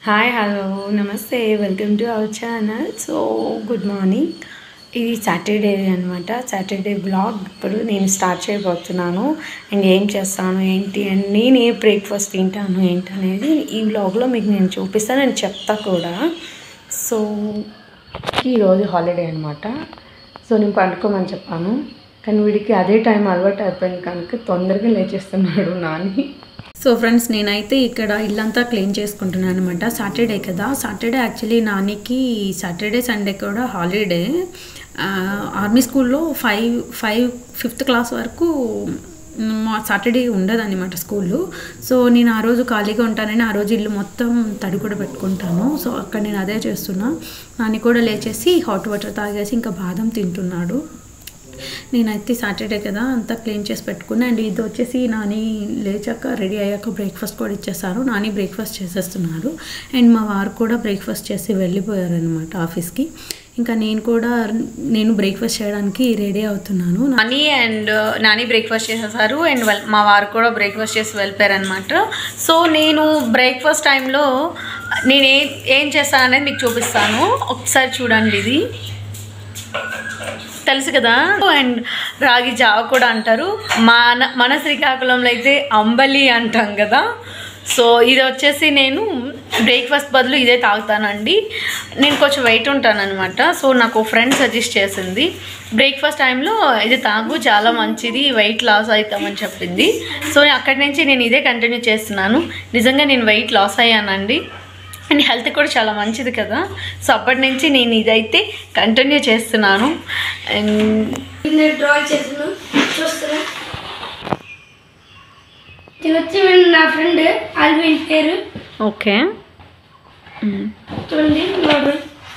hi hello నమస్తే welcome to our channel so good morning ఇది Saturday అనమాట Saturday blog ఇప్పుడు నేను స్టార్ట్ చేయబోతున్నాను అండ్ ఏం చేస్తాను ఏంటి అని నేను ఏ బ్రేక్ఫాస్ట్ తింటాను ఏంటి అనేది ఈ బ్లాగ్లో మీకు నేను చూపిస్తాను నేను చెప్తా కూడా సో ఈరోజు హాలిడే అనమాట సో నేను పండుకోమని చెప్పాను కానీ వీడికి అదే టైం అలవాటు అయిపోయింది కనుక తొందరగా లేచేస్తున్నాడు నాని సో ఫ్రెండ్స్ నేనైతే ఇక్కడ ఇల్లంతా క్లీన్ చేసుకుంటున్నాను అనమాట సాటర్డే కదా సాటర్డే యాక్చువల్లీ నానికి సాటర్డే సండే కూడా హాలిడే ఆర్మీ స్కూల్లో ఫైవ్ ఫైవ్ ఫిఫ్త్ క్లాస్ వరకు మా సాటర్డే ఉండదన్నమాట స్కూల్లో సో నేను ఆ రోజు ఖాళీగా ఉంటానని ఆ రోజు ఇల్లు మొత్తం తడి కూడా పెట్టుకుంటాను సో అక్కడ నేను అదే చేస్తున్నా నాని కూడా లేచేసి హాట్ వాటర్ తాగేసి ఇంకా బాదం తింటున్నాడు నేనైతే సాటర్డే కదా అంతా క్లీన్ చేసి పెట్టుకున్నా అండ్ ఇది వచ్చేసి నాని లేచాక రెడీ అయ్యాక బ్రేక్ఫాస్ట్ కూడా ఇచ్చేసారు నాని బ్రేక్ఫాస్ట్ చేసేస్తున్నారు అండ్ మా వారు కూడా బ్రేక్ఫాస్ట్ చేసి వెళ్ళిపోయారు అనమాట ఆఫీస్కి ఇంకా నేను కూడా నేను బ్రేక్ఫాస్ట్ చేయడానికి రెడీ అవుతున్నాను నాని అండ్ నాని బ్రేక్ఫాస్ట్ చేసేసారు అండ్ మా వారు కూడా బ్రేక్ఫాస్ట్ చేసి వెళ్ళిపోయారు అనమాట సో నేను బ్రేక్ఫాస్ట్ టైంలో నేను ఏం ఏం చేస్తాను అనేది మీకు చూపిస్తాను ఒకసారి చూడండి ఇది తెలుసు కదా అండ్ రాగి జావ కూడా అంటారు మన మన శ్రీకాకుళంలో అయితే అంబలి అంటాం కదా సో ఇది వచ్చేసి నేను బ్రేక్ఫాస్ట్ బదులు ఇదే తాగుతానండి నేను కొంచెం వెయిట్ ఉంటాను అనమాట సో నాకు ఫ్రెండ్ సజెస్ట్ చేసింది బ్రేక్ఫాస్ట్ టైంలో ఇది తాగు చాలా మంచిది వెయిట్ లాస్ అవుతామని చెప్పింది సో అక్కడి నుంచి నేను ఇదే కంటిన్యూ చేస్తున్నాను నిజంగా నేను వెయిట్ లాస్ అయ్యానండి అండ్ హెల్త్ కూడా చాలా మంచిది కదా సో అప్పటి నుంచి నేను ఇదైతే కంటిన్యూ చేస్తున్నాను అండ్ నేను డ్రా చేసాను చూస్తారా ఇది వచ్చి వీడు నా ఫ్రెండ్ అల్విన్ పేరు ఓకే చూడండి వాడు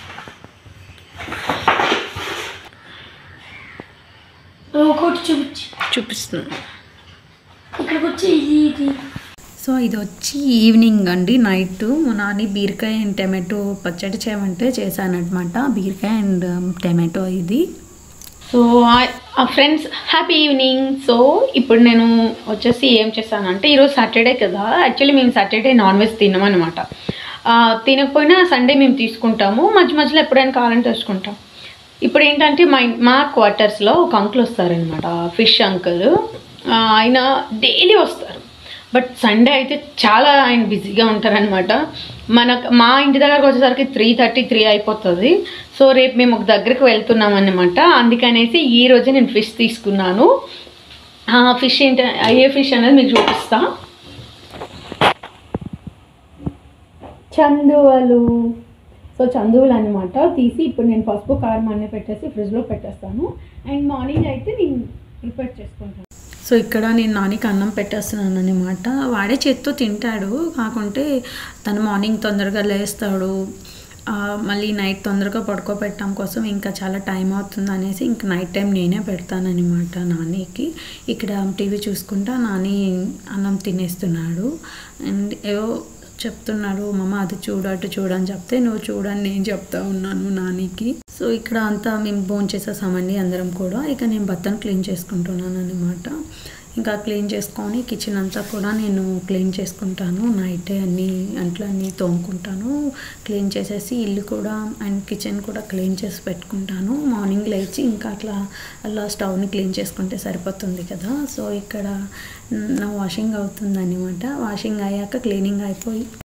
ఒకటి చూపించి చూపిస్తున్నాను ఇక్కడికి వచ్చి ఇది ఇది సో ఇది వచ్చి ఈవినింగ్ అండి నైట్ మా నాని బీరకాయ అండ్ టమాటో పచ్చడి చేయమంటే చేశానమాట బీరకాయ అండ్ టమాటో ఇది so friends happy evening so ఇప్పుడు నేను వచ్చేసి ఏం చేస్తానంటే ఈరోజు సాటర్డే కదా యాక్చువల్లీ మేము సాటర్డే నాన్ వెజ్ తినమనమాట తినకపోయినా సండే మేము తీసుకుంటాము మధ్య మధ్యలో ఎప్పుడైనా కావాలంటే తెచ్చుకుంటాం ఇప్పుడు ఏంటంటే మా ఇన్- మా క్వార్టర్స్లో ఒక అంకుల్ వస్తారనమాట ఫిష్ అంకుల్ ఆయన డైలీ వస్తారు బట్ సండే అయితే చాలా ఆయన బిజీగా ఉంటారనమాట మన మా ఇంటి దగ్గరకు వచ్చేసరికి త్రీ థర్టీ త్రీ అయిపోతుంది సో రేపు మేము ఒక దగ్గరికి వెళ్తున్నాం అనమాట అందుకనేసి ఈ రోజే నేను ఫిష్ తీసుకున్నాను ఆ ఫిష్ ఏంటి ఏ ఫిష్ అనేది మీకు చూపిస్తా చందువలు సో చందువులు అనమాట తీసి ఇప్పుడు నేను పసుపు కారం అన్నీ పెట్టేసి ఫ్రిడ్జ్లో పెట్టేస్తాను అండ్ మార్నింగ్ అయితే నేను ప్రిపేర్ చేసుకుంటాను సో ఇక్కడ నేను నానికి అన్నం పెట్టేస్తున్నాను అనమాట వాడే చేత్తో తింటాడు కాకుంటే తను మార్నింగ్ తొందరగా లేస్తాడు ఆ, మళ్ళీ నైట్ తొందరగా పడుకోబెట్టడం కోసం ఇంకా చాలా టైం అవుతుంది అనేసి ఇంకా నైట్ టైం నేనే పెడతానమాట నానికి ఇక్కడ టీవీ చూసుకుంటా నాని అన్నం తినేస్తున్నాడు అండ్ ఏవో చెప్తున్నాడు మమ్మ అది చూడు అటు చూడు అని చెప్తే నువ్వు చూడని నేను చెప్తా ఉన్నాను నానికి సో ఇక్కడ అంతా మేము భోంచేసేసామండి చేసేసామండి అందరం కూడా ఇక నేను బత్తను క్లీన్ చేసుకుంటున్నాను అనమాట ఇంకా క్లీన్ చేసుకొని కిచెన్ అంతా కూడా నేను క్లీన్ చేసుకుంటాను నైటే అన్ని అంట్లు అన్నీ తోముకుంటాను క్లీన్ చేసేసి ఇల్లు కూడా అండ్ కిచెన్ కూడా క్లీన్ చేసి పెట్టుకుంటాను మార్నింగ్ లేచి ఇంకా అట్లా అలా స్టవ్ని క్లీన్ చేసుకుంటే సరిపోతుంది కదా సో ఇక్కడ నా వాషింగ్ అవుతుంది అనమాట వాషింగ్ అయ్యాక క్లీనింగ్ అయిపోయి